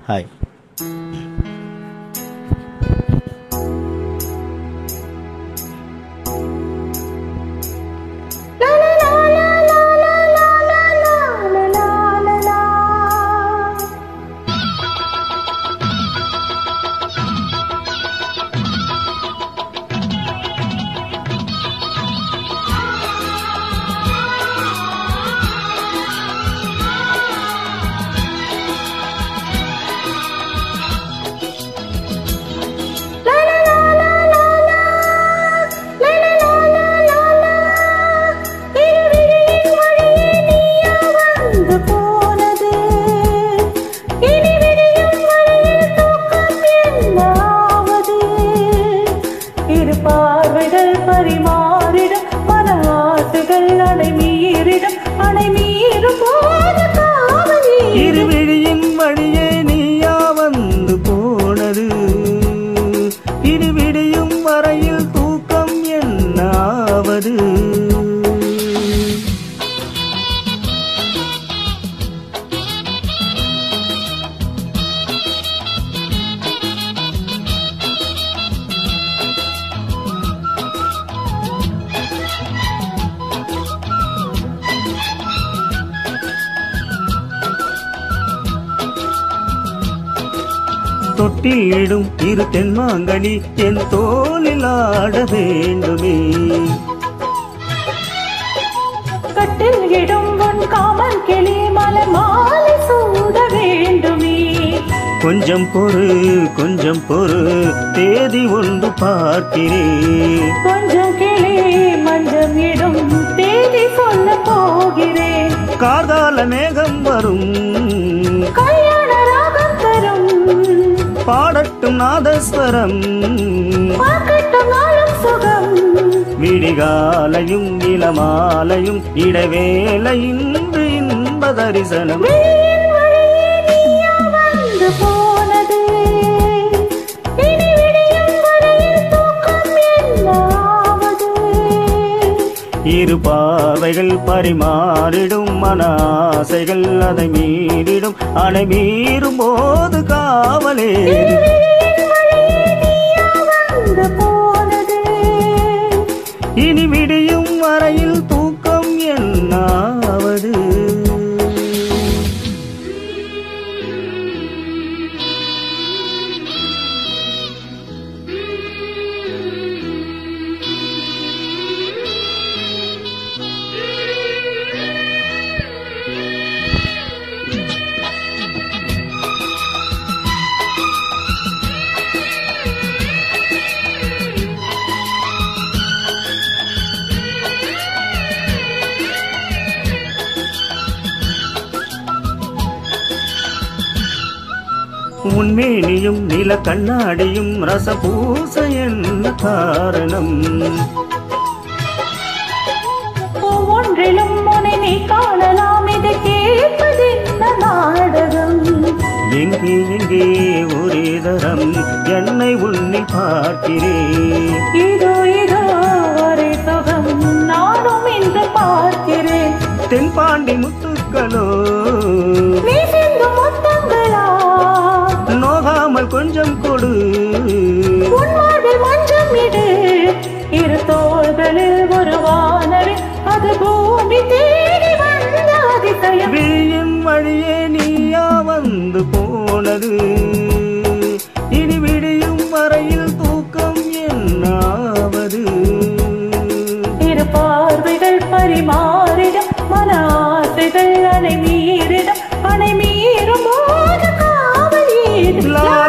Hi வந்து போனது இனி விடியும் வரையில் தூக்கம் என்னாவது இரு பார்வைகள் பரிமாறிடும் மன ஆசைகள் அடை மீறிடும் அடை மீறும் போது காவலி இருவிழியின் வழியே நீயா வந்து போனது இனி விடியும் வரையில் தூக்கம் என்னாவது தொட்டிலிடும் இரு தென்மாங்கனி என் தோளில் ஆட வேண்டுமே கட்டில் இடும் உன் காமன் கிளி மலர் மாலை சூட வேண்டுமே கொஞ்சம் பொறு கொஞ்சம் பொறு தேதி ஒன்று பார்க்கிறேன் கொஞ்சம் கிளி மஞ்சம் இடும் தேதி சொல்ல போகிறேன் காதால மேகம் வரும் கல்யாண ராகம் தரும் பாடட்டும் நாதஸ்வரம் பார்க்கட்டும் நாளும் சுகம் விடிகாலையும் இளமாலையும் இடைவேளை இன்று இன்ப தரிசனம் வெயில் வழியே நீயா வந்து போனது இனி விடியும் வரையில் தூக்கம் என்னாவது இரு பார்வைகள் பரிமாறிடும் மன ஆசைகள் அதை மீறிடும் அணை மீறும் போது காவலே வந்து போனது இனி விடியும் வரையில் தூக்கம் என்னாவது உன்மேனியும் நில கண்ணாடியும் ரசபூச என்ன காரணம் ஒவ்வொன்றிலும் உன்னை நீ காணலாம் இதை கேட்பதென்ன நாடகம் எங்கே எங்கே ஒரே தரம் என்னை உன்னில் பார்க்கிறேன் இதோ இதோ ஒரே சுகம் நானும் இன்று பார்க்கிறேன் தென்பாண்டி முத்துக்களோ நீ சிந்தும் முத்தங்களா நோகாமல் கொஞ்சம் கொடு உன் மார்பில் மஞ்சம் இடு இரு தோள்களில் ஒரு வானவில் அது பூமி தேடி வந்த அதிசயம் விழியின் வழியே நீயா வந்து போனது இனி விடியும் வரையில் தூக்கம் என்னாவது இரு பார்வைகள் பரிமாறிடும் மன ஆசைகள் அணை மீறிடும் அணை மீறும் போது காவல் ஏது. லா